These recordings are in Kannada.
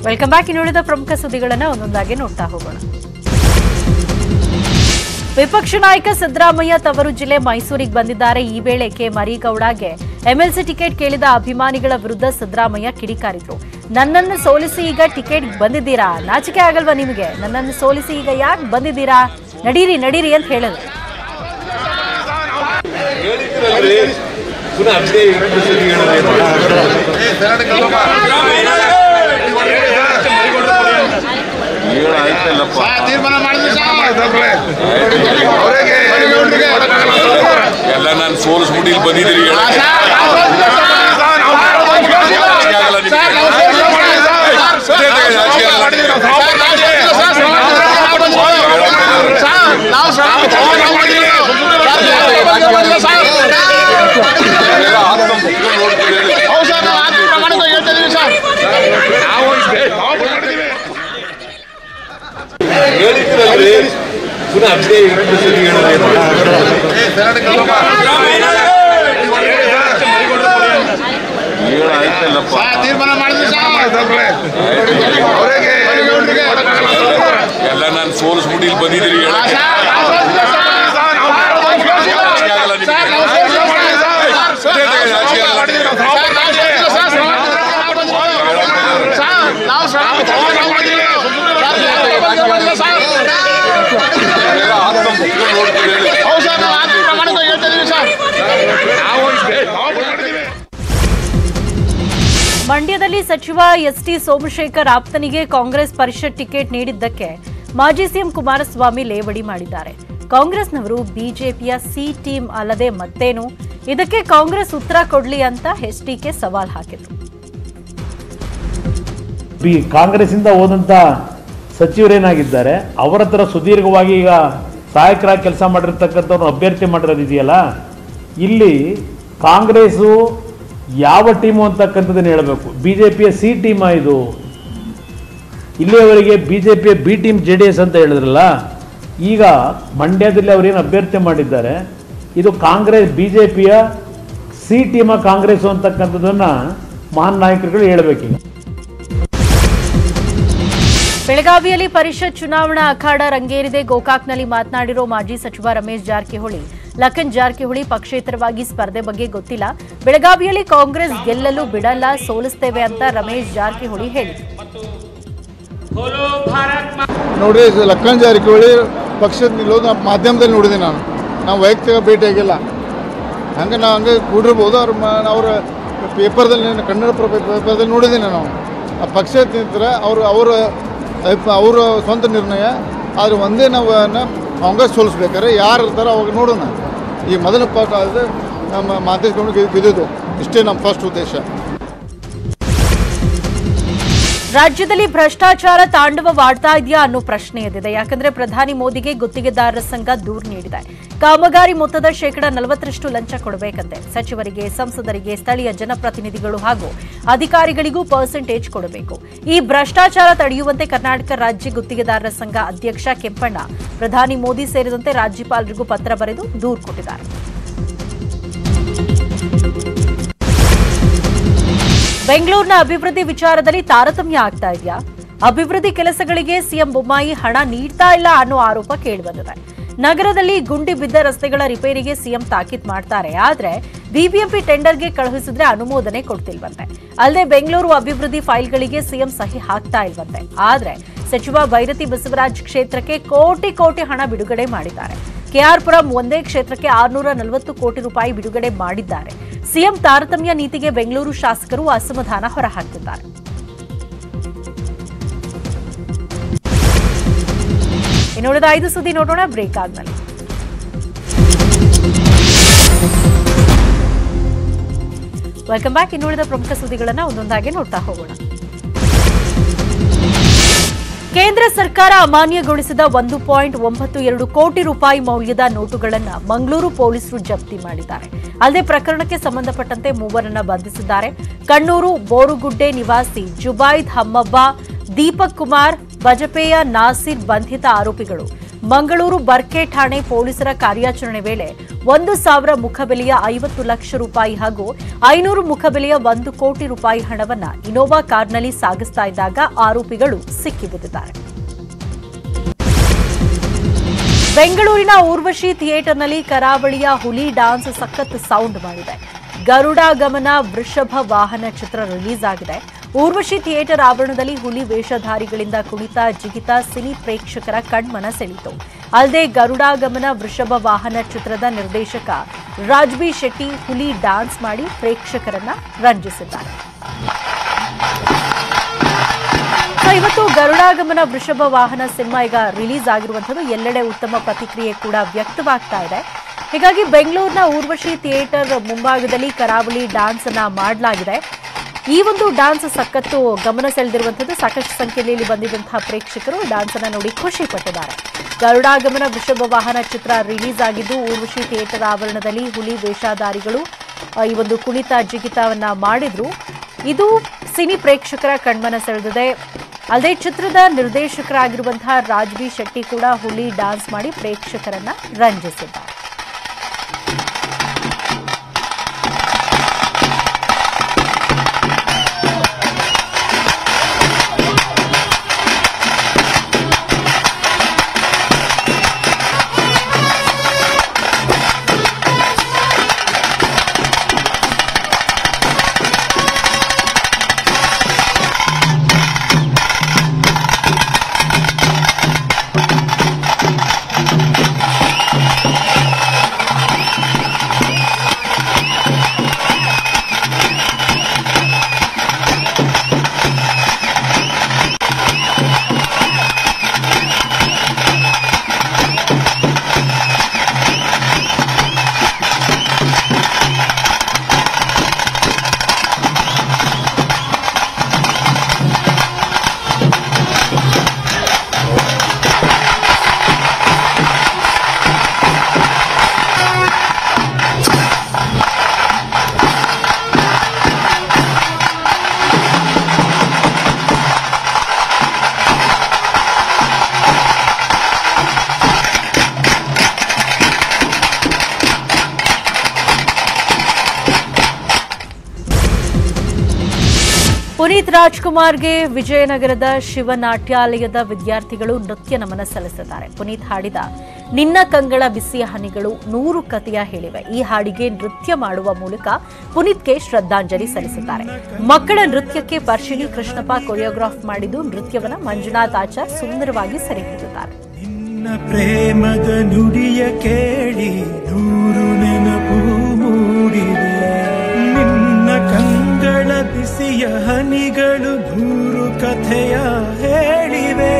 ವೆಲ್ಕಮ್ ಬ್ಯಾಕ್ ಇನ್ನುಳಿದ ಪ್ರಮುಖ ಸುದ್ದಿಗಳನ್ನ ಒಂದೊಂದಾಗಿ ನೋಡ್ತಾ ಹೋಗೋಣ ವಿಪಕ್ಷ ನಾಯಕ ಸಿದ್ದರಾಮಯ್ಯ ತವರು ಜಿಲ್ಲೆ ಮೈಸೂರಿಗೆ ಬಂದಿದ್ದಾರೆ ಈ ವೇಳೆ ಕೆ ಮರಿಗೌಡಗೆ ಎಂಎಲ್ಸಿ ಟಿಕೆಟ್ ಕೇಳಿದ ಅಭಿಮಾನಿಗಳ ವಿರುದ್ಧ ಸಿದ್ದರಾಮಯ್ಯ ಕಿಡಿಕಾರಿದ್ರು ನನ್ನನ್ನು ಸೋಲಿಸಿ ಈಗ ಟಿಕೆಟ್ ಬಂದಿದ್ದೀರಾ ನಾಚಿಕೆ ಆಗಲ್ವಾ ನಿಮಗೆ ನನ್ನನ್ನು ಸೋಲಿಸಿ ಈಗ ಯಾಕೆ ಬಂದಿದ್ದೀರಾ ನಡೀರಿ ನಡೀರಿ ಅಂತ ಹೇಳಿದ್ರು ಪುನಃ ಅದೇ ಎರಡು ಸರಿ ಹೇಳೋದೇನು ಹೇಳಾಯ್ತಲ್ಲಪ್ಪ ತೀರ್ಮಾನ ಮಾಡಿದ್ರೆ ಎಲ್ಲ ನಾನು ಸೋಲಿಸ್ಬಿಟ್ಟು ಇಲ್ಲಿ ಬಂದಿದ್ದೀರಿ ಹೇಳ ಆಗಲ್ಲ ನಿಮ್ಗೆ. ಎಲ್ಲ ಆತ್ಮ ಮುಗ್ದು ನೋಡ್ತೀರಿ. ಹೇಳಿದ್ರಲ್ರಿ ಪುನಃ ಅದೇ ಎರಡು ಸರಿ ಹೇಳೋದೇನು ಹೇಳಾಯ್ತಲ್ಲಪ್ಪ ತೀರ್ಮಾನ ಮಾಡಿದ್ರೆ ಎಲ್ಲ ನಾನು ಸೋಲಿಸ್ಬಿಟ್ಟು ಇಲ್ಲಿ ಬಂದಿದ್ದೀರಿ ಹೇಳ ಆಗಲ್ಲ ನಿಮ್ಗೆ. ಎಲ್ಲ ಆತ್ಮ ಮುಗ್ದು ನೋಡ್ತೀರಿ. ಮಂಡ್ಯದಲ್ಲಿ ಸಚಿವ ಎಸ್ಟಿ ಸೋಮಶೇಖರ್ ಆಪ್ತನಿಗೆ ಕಾಂಗ್ರೆಸ್ ಪರಿಷತ್ ಟಿಕೆಟ್ ನೀಡಿದ್ದಕ್ಕೆ ಮಾಜಿ ಸಿಎಂ ಕುಮಾರಸ್ವಾಮಿ ಲೇವಡಿ ಮಾಡಿದ್ದಾರೆ ಕಾಂಗ್ರೆಸ್ನವರು ಬಿಜೆಪಿಯ ಸಿ ಟೀಮ್ ಅಲ್ಲದೆ ಮತ್ತೇನು ಇದಕ್ಕೆ ಕಾಂಗ್ರೆಸ್ ಉತ್ತರ ಕೊಡ್ಲಿ ಅಂತ ಎಸ್ಟಿಕೆ ಸವಾಲ್ ಹಾಕಿದ್ರು ಬಿ ಕಾಂಗ್ರೆಸ್ಸಿಂದ ಹೋದಂಥ ಸಚಿವರೇನಾಗಿದ್ದಾರೆ ಅವರ ಹತ್ರ ಸುದೀರ್ಘವಾಗಿ ಈಗ ಸಹಾಯಕರಾಗಿ ಕೆಲಸ ಮಾಡಿರ್ತಕ್ಕಂಥವ್ರನ್ನ ಅಭ್ಯರ್ಥಿ ಮಾಡಿರೋದು ಇದೆಯಲ್ಲ ಇಲ್ಲಿ ಕಾಂಗ್ರೆಸ್ಸು ಯಾವ ಟೀಮು ಅಂತಕ್ಕಂಥದ್ದನ್ನು ಹೇಳಬೇಕು ಬಿ ಜೆ ಪಿಯ ಸಿ ಟೀಮಾ ಇದು ಇಲ್ಲಿಯವರೆಗೆ ಬಿ ಜೆ ಪಿಯ B team J D S ಅಂತ ಹೇಳಿದ್ರಲ್ಲ ಈಗ ಮಂಡ್ಯದಲ್ಲಿ ಅವರೇನು ಅಭ್ಯರ್ಥಿ ಮಾಡಿದ್ದಾರೆ ಇದು ಕಾಂಗ್ರೆಸ್ ಬಿ ಜೆ ಪಿಯ ಸಿ ಟೀಮ ಕಾಂಗ್ರೆಸ್ಸು ಅಂತಕ್ಕಂಥದ್ದನ್ನು ಮಹಾನ್ ನಾಯಕರುಗಳು ಹೇಳಬೇಕೀಗ ಬೆಳಗಾವಿಯಲ್ಲಿ ಪರಿಷತ್ ಚುನಾವಣಾ ಅಖಾಡ ರಂಗೇರಿದೆ ಗೋಕಾಕ್ನಲ್ಲಿ ಮಾತನಾಡಿರೋ ಮಾಜಿ ಸಚಿವ ರಮೇಶ್ ಜಾರಕಿಹೊಳಿ ಲಖನ್ ಜಾರಕಿಹೊಳಿ ಪಕ್ಷೇತರವಾಗಿ ಸ್ಪರ್ಧೆ ಬಗ್ಗೆ ಗೊತ್ತಿಲ್ಲ ಬೆಳಗಾವಿಯಲ್ಲಿ ಕಾಂಗ್ರೆಸ್ ಗೆಲ್ಲಲು ಬಿಡಲ್ಲ ಸೋಲಿಸ್ತೇವೆ ಅಂತ ರಮೇಶ್ ಜಾರಕಿಹೊಳಿ ಹೇಳಿದರು ನೋಡ್ರಿ ಇದು ಲಕ್ಕನ್ ಜಾರಕಿಹೊಳಿ ಪಕ್ಷದ ನಿಲ್ಲೋದು ನಾನು ಮಾಧ್ಯಮದಲ್ಲಿ ನೋಡಿದೆ ನಾನು ನಾವು ವೈಯಕ್ತಿಕ ಭೇಟಿಯಾಗಿಲ್ಲ ಹಂಗೆ ನಾವು ಹಂಗೆ ಕೂಡಿರ್ಬೋದು ಅವ್ರ ಮ ಅವ್ರ ಪೇಪರ್ದಲ್ಲಿ ಕನ್ನಡ ಪ್ರ ಪೇಪರ್ದಲ್ಲಿ ನೋಡಿದ್ದೀನಿ ನಾವು ಆ ಪಕ್ಷ ನಿಂತರೆ ಅವರು ಅವರ ಅಭಿಪ್ರಾಯ- ಅವರ ಸ್ವಂತ ನಿರ್ಣಯ ಆದರೆ ಒಂದೇ ನಾವು ನ ಕಾಂಗ್ರೆಸ್ ಸೋಲಿಸ್ಬೇಕಾದ್ರೆ ಯಾರು ಇರ್ತಾರೋ ಅವಾಗ ನೋಡೋಣ ಈ ಮೊದಲ ಪಾಠ ಆದರೆ ನಮ್ಮ ಮಾಧ್ಯಮ ಗೆದ್ದಿದ್ದು ಇಷ್ಟೇ ನಮ್ಮ ಫಸ್ಟ್ ಉದ್ದೇಶ ರಾಜ್ಯದಲ್ಲಿ ಭ್ರಷ್ಟಾಚಾರ ತಾಂಡವವಾಡ್ತಾ ಇದೆಯಾ ಅನ್ನೋ ಪ್ರಶ್ನೆ ಎದ್ದಿದೆ ಯಾಕಂದ್ರೆ ಪ್ರಧಾನಿ ಮೋದಿಗೆ ಗುತ್ತಿಗೆದಾರರ ಸಂಘ ದೂರು ನೀಡಿದೆ ಕಾಮಗಾರಿ ಮೊತ್ತದ ಶೇಕಡ ನಲವತ್ತರಷ್ಟು ಲಂಚ ಕೊಡಬೇಕಂತೆ ಸಚಿವರಿಗೆ ಸಂಸದರಿಗೆ ಸ್ಥಳೀಯ ಜನಪ್ರತಿನಿಧಿಗಳು ಹಾಗೂ ಅಧಿಕಾರಿಗಳಿಗೂ ಪರ್ಸೆಂಟೇಜ್ ಕೊಡಬೇಕು ಈ ಭ್ರಷ್ಟಾಚಾರ ತಡೆಯುವಂತೆ ಕರ್ನಾಟಕ ರಾಜ್ಯ ಗುತ್ತಿಗೆದಾರರ ಸಂಘ ಅಧ್ಯಕ್ಷ ಕೆಂಪಣ್ಣ ಪ್ರಧಾನಿ ಮೋದಿ ಸೇರಿದಂತೆ ರಾಜ್ಯಪಾಲರಿಗೂ ಪತ್ರ ಬರೆದು ದೂರು ಕೊಟ್ಟಿದ್ದಾರೆ ಬೆಂಗಳೂರಿನ ಅಭಿವೃದ್ಧಿ ವಿಚಾರದಲ್ಲಿ ತಾರತಮ್ಯ ಆಗ್ತಾ ಇದೆಯಾ ಅಭಿವೃದ್ಧಿ ಕೆಲಸಗಳಿಗೆ ಸಿಎಂ ಬೊಮ್ಮಾಯಿ ಹಣ ನೀಡ್ತಾ ಇಲ್ಲ ಅನ್ನೋ ಆರೋಪ ಕೇಳಿಬಂದಿದೆ ನಗರದಲ್ಲಿ ಗುಂಡಿ ಬಿದ್ದ ರಸ್ತೆಗಳ ರಿಪೇರಿಗೆ ಸಿಎಂ ತಾಕೀತ್ ಮಾಡ್ತಾರೆ ಆದ್ರೆ ಬಿಬಿಎಂಪಿ ಟೆಂಡರ್ಗೆ ಕಳುಹಿಸಿದ್ರೆ ಅನುಮೋದನೆ ಕೊಡ್ತಿಲ್ವಂತೆ ಅಲ್ಲದೆ ಬೆಂಗಳೂರು ಅಭಿವೃದ್ಧಿ ಫೈಲ್ಗಳಿಗೆ ಸಿಎಂ ಸಹಿ ಹಾಕ್ತಾ ಇಲ್ವಂತೆ ಆದ್ರೆ ಸಚಿವ ಭೈರತಿ ಬಸವರಾಜ್ ಕ್ಷೇತ್ರಕ್ಕೆ ಕೋಟಿ ಕೋಟಿ ಹಣ ಬಿಡುಗಡೆ ಮಾಡಿದ್ದಾರೆ ಕೆಆರ್ಪುರಂ ಒಂದೇ ಕ್ಷೇತ್ರಕ್ಕೆ ಆರುನೂರ ನಲವತ್ತು ಕೋಟಿ ರೂಪಾಯಿ ಬಿಡುಗಡೆ ಮಾಡಿದ್ದಾರೆ ಸಿಎಂ ತಾರತಮ್ಯ ನೀತಿಗೆ ಬೆಂಗಳೂರು ಶಾಸಕರು ಅಸಮಾಧಾನ ಹೊರಹಾಕಿದ್ದಾರೆ ಇನ್ನುಳಿದ ಐದು ಸುದ್ದಿ ನೋಡೋಣ ಬ್ರೇಕ್ ಆದ್ಮೇಲೆ ವೆಲ್ಕಮ್ ಬ್ಯಾಕ್ ಇನ್ನುಳಿದ ಪ್ರಮುಖ ಸುದ್ದಿಗಳನ್ನ ಒಂದೊಂದಾಗಿ ನೋಡ್ತಾ ಹೋಗೋಣ ಕೇಂದ್ರ ಸರ್ಕಾರ ಅಮಾನ್ಯಗೊಳಿಸಿದ ಒಂದು ಪಾಯಿಂಟ್ ಒಂಬತ್ತು ಎರಡು ಕೋಟಿ ರೂಪಾಯಿ ಮೌಲ್ಯದ ನೋಟುಗಳನ್ನು ಮಂಗಳೂರು ಪೊಲೀಸರು ಜಪ್ತಿ ಮಾಡಿದ್ದಾರೆ ಅಲ್ಲದೆ ಪ್ರಕರಣಕ್ಕೆ ಸಂಬಂಧಪಟ್ಟಂತೆ ಮೂವರನ್ನ ಬಂಧಿಸಿದ್ದಾರೆ ಕಣ್ಣೂರು ಬೋರುಗುಡ್ಡೆ ನಿವಾಸಿ ಜುಬೈದ್ ಹಮ್ಮಬ್ಬ ದೀಪಕ್ ಕುಮಾರ್ ಬಜಪೇಯ ನಾಸಿರ್ ಬಂಧಿತ ಆರೋಪಿಗಳು ಮಂಗಳೂರು ಬರ್ಕೆ ಠಾಣೆ ಪೊಲೀಸರ ಕಾರ್ಯಾಚರಣೆ ವೇಳೆ ಒಂದು ಸಾವಿರ ಮುಖಬೆಲೆಯ ಐವತ್ತು ಲಕ್ಷ ರೂಪಾಯಿ ಹಾಗೂ ಐನೂರು ಮುಖಬೆಲೆಯ ಒಂದು ಕೋಟಿ ರೂಪಾಯಿ ಹಣವನ್ನ ಇನೋವಾ ಕಾರ್ನಲ್ಲಿ ಸಾಗಿಸ್ತಾ ಇದ್ದಾಗ ಆರೋಪಿಗಳು ಸಿಕ್ಕಿಬಿದ್ದಿದ್ದಾರೆ ಬೆಂಗಳೂರಿನ ಊರ್ವಶಿ ಥಿಯೇಟರ್ನಲ್ಲಿ ಕರಾವಳಿಯ ಹುಲಿ ಡಾನ್ಸ್ ಸಖತ್ ಸೌಂಡ್ ಮಾಡಿದೆ ಗರುಡ ಗಮನ ವೃಷಭ ವಾಹನ ಚಿತ್ರ ರಿಲೀಸ್ ಆಗಿದೆ ಊರ್ವಶಿ ಥಿಯೇಟರ್ ಆವರಣದಲ್ಲಿ ಹುಲಿ ವೇಷಧಾರಿಗಳಿಂದ ಕುಣಿತ ಜಿಗಿತ ಸಿನಿ ಪ್ರೇಕ್ಷಕರ ಕಣ್ಮನ ಸೆಳೆಯಿತು ಅಲ್ಲದೆ ಗರುಡಾಗಮನ ವೃಷಭ ವಾಹನ ಚಿತ್ರದ ನಿರ್ದೇಶಕ ರಾಜ್ಬಿ ಶೆಟ್ಟಿ ಹುಲಿ ಡಾನ್ಸ್ ಮಾಡಿ ಪ್ರೇಕ್ಷಕರನ್ನ ರಂಜಿಸಿದ್ದಾರೆ ಸೊ ಇವತ್ತು ಗರುಡಾಗಮನ ವೃಷಭ ವಾಹನ ಸಿನಿಮಾ ಈಗ ರಿಲೀಸ್ ಆಗಿರುವಂಥದ್ದು ಎಲ್ಲೆಡೆ ಉತ್ತಮ ಪ್ರತಿಕ್ರಿಯೆ ಕೂಡ ವ್ಯಕ್ತವಾಗ್ತಾ ಇದೆ ಹೀಗಾಗಿ ಬೆಂಗಳೂರಿನ ಊರ್ವಶಿ ಥಿಯೇಟರ್ ಮುಂಭಾಗದಲ್ಲಿ ಕರಾವಳಿ ಡಾನ್ಸ್ ಅನ್ನ ಮಾಡಲಾಗಿದೆ ಈ ಒಂದು ಡಾನ್ಸ್ ಸಖತ್ತು ಗಮನ ಸೆಳೆದಿರುವಂಥದ್ದು ಸಾಕಷ್ಟು ಸಂಖ್ಯೆಯಲ್ಲಿ ಇಲ್ಲಿ ಬಂದಿದ್ದಂತಹ ಪ್ರೇಕ್ಷಕರು ಡಾನ್ಸ್ ಅನ್ನ ನೋಡಿ ಖುಷಿ ಪಟ್ಟಿದ್ದಾರೆ ಗರುಡಾಗಮನ ವೃಷಭ ವಾಹನ ಚಿತ್ರ ರಿಲೀಸ್ ಆಗಿದ್ದು ಊರ್ವಶಿ ಥಿಯೇಟರ್ ಆವರಣದಲ್ಲಿ ಹುಲಿ ವೇಷಧಾರಿಗಳು ಆ, ಈ ಒಂದು ಕುಣಿತ ಜಿಗಿತವನ್ನ ಮಾಡಿದ್ರು ಇದು ಸಿನಿ ಪ್ರೇಕ್ಷಕರ ಕಣ್ಮನ ಸೆಳೆದಿದೆ ಅಲ್ಲದೆ ಚಿತ್ರದ ನಿರ್ದೇಶಕರಾಗಿರುವಂತಹ ರಾಜ್ಬಿ ಶೆಟ್ಟಿ ಕೂಡ ಹುಲಿ ಡಾನ್ಸ್ ಮಾಡಿ ಪ್ರೇಕ್ಷಕರನ್ನ ರಂಜಿಸಿದ್ದಾರೆ ಪುನೀತ್ ರಾಜ್ಕುಮಾರ್ಗೆ ವಿಜಯನಗರದ ಶಿವನಾಟ್ಯಾಲಯದ ವಿದ್ಯಾರ್ಥಿಗಳು ನೃತ್ಯ ನಮನ ಸಲ್ಲಿಸಿದ್ದಾರೆ ಪುನೀತ್ ಹಾಡಿದ ನಿನ್ನ ಕಂಗಳ ಬಿಸಿಯ ಹನಿಗಳು ನೂರು ಕಥೆಯ ಹೇಳಿವೆ ಈ ಹಾಡಿಗೆ ನೃತ್ಯ ಮಾಡುವ ಮೂಲಕ ಪುನೀತ್ಗೆ ಶ್ರದ್ಧಾಂಜಲಿ ಸಲ್ಲಿಸಿದ್ದಾರೆ ಮಕ್ಕಳ ನೃತ್ಯಕ್ಕೆ ಪರ್ಶಿನಿ ಕೃಷ್ಣಪ್ಪ ಕೊರಿಯೋಗ್ರಾಫ್ ಮಾಡಿದ್ದು ನೃತ್ಯವನ್ನ ಮಂಜುನಾಥ್ ಆಚಾರ್ ಸುಂದರವಾಗಿ ಸೆರೆ ಹಿಡಿದಿದ್ದಾರೆ ನಿನ್ನ ಪ್ರೇಮದ ನುಡಿಯ ಕೇಳಿ ನೂರು ನೆನಪು ಮೂಡಿವೆ ನಿನ್ನ ಕಂಗಳ ಬಿಸಿಯ ಹನಿಗಳು ನೂರು ಕಥೆಯ ಹೇಳಿವೆ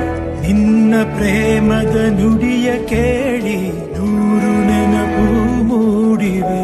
ನಿನ್ನ ಪ್ರೇಮದ ನುಡಿಯ ಕೇಳಿ ನೂರು ನೆನಪು ಮೂಡಿವೆ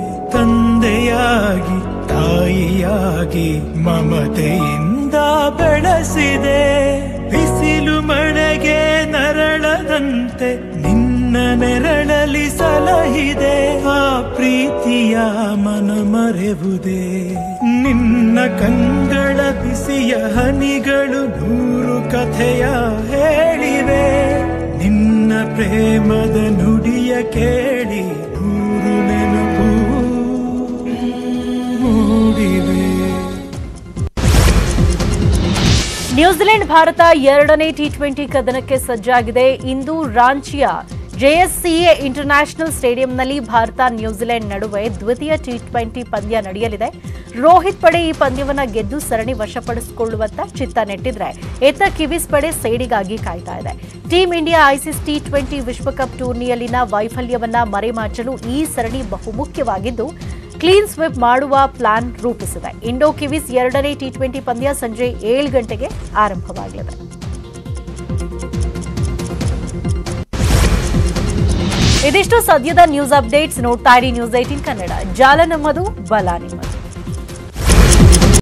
ತಂದೆಯಾಗಿ ತಾಯಿಯಾಗಿ ಮಮತೆಯಿಂದ ಬೆಳೆಸಿದೆ ಬಿಸಿಲು ಮಳೆಗೆ ನರಳದಂತೆ ನಿನ್ನ ನೆರಳಲಿ ಸಲಹಿದೆ ಆ ಪ್ರೀತಿಯ ಮನ ಮರೆವುದೇ ನಿನ್ನ ಕಂಗಳ ಬಿಸಿಯ ಹನಿಗಳು ನೂರು ಕಥೆಯ ಹೇಳಿವೆ ನಿನ್ನ ಪ್ರೇಮದ ನುಡಿಯ ಕೇಳಿ ನೂರು ನೆನಪು ಮೂಡಿವೆ ನ್ಯೂಜಿಲೆಂಡ್ ಭಾರತ ಎರಡನೇ ಟಿ ಟ್ವೆಂಟಿ ಕದನಕ್ಕೆ ಸಜ್ಜಾಗಿದೆ ಇಂದು ರಾಂಚಿಯ ಜೆಎಸ್ಸಿಎ ಇಂಟರ್ನ್ಯಾಷನಲ್ ಸ್ಟೇಡಿಯಂನಲ್ಲಿ ಭಾರತ ನ್ಯೂಜಿಲೆಂಡ್ ನಡುವೆ ದ್ವಿತೀಯ ಟಿ ಟ್ವೆಂಟಿ ಪಂದ್ಯ ನಡೆಯಲಿದೆ ರೋಹಿತ್ ಪಡೆ ಈ ಪಂದ್ಯವನ್ನ ಗೆದ್ದು ಸರಣಿ ವಶಪಡಿಸಿಕೊಳ್ಳುವತ್ತ ಚಿತ್ತ ನೆಟ್ಟಿದ್ರೆ ಎತ್ತ ಕಿವಿಸ್ ಪಡೆ ಸೇಡಿಗಾಗಿ ಕಾಯ್ತಾ ಇದೆ team India ICC T twenty ವಿಶ್ವಕಪ್ ಟೂರ್ನಿಯಲ್ಲಿನ ವೈಫಲ್ಯವನ್ನ ಮರೆಮಾಚಲು ಈ ಸರಣಿ ಬಹುಮುಖ್ಯವಾಗಿದ್ದು ಕ್ಲೀನ್ ಸ್ವಿಪ್ ಮಾಡುವ ಪ್ಲಾನ್ ರೂಪಿಸಿದೆ ಇಂಡೋ ಕಿವಿಸ್ ಎರಡನೇ ಟಿ ಟ್ವೆಂಟಿ ಪಂದ್ಯ ಸಂಜೆ ಏಳು ಗಂಟೆಗೆ ಆರಂಭವಾಗಲಿದೆ ಇದಿಷ್ಟು ಸದ್ಯದ ನ್ಯೂಸ್ ಅಪ್ಡೇಟ್ಸ್ ನೋಡ್ತಾ ಇರಿ ನ್ಯೂಸ್ ಏಟಿನ್ ಕನ್ನಡ ಜಾಲ ನಮ್ಮದು ಬಲ ನಿಮ್ಮದು